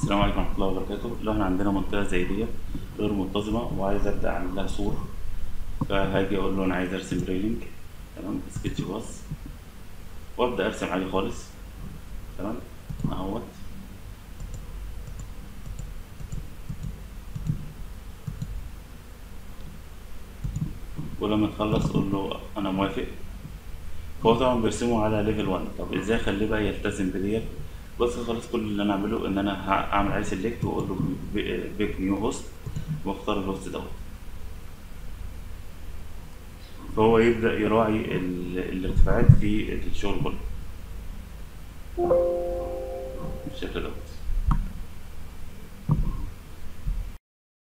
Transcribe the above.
السلام عليكم ورحمة الله وبركاته لو احنا عندنا منطقة زي دي غير منتظمة وعايز أبدأ أعمل لها سور فهاجي أقول له أنا عايز أرسم ريلينج تمام سكتش باص وأبدأ أرسم عادي خالص تمام أهوت ولما تخلص قول له أنا موافق هو طبعا بيرسمه على ليفل 1 طب ازاي اخليه بقى يلتزم بديت بص خلاص كل اللي انا اعمله ان انا هعمل عليه سيلكت واقول له بيك نيو هوست واختار الهوست دوت فهو يبدا يراعي ال- الارتفاعات في الشغل كله بالشكل دوت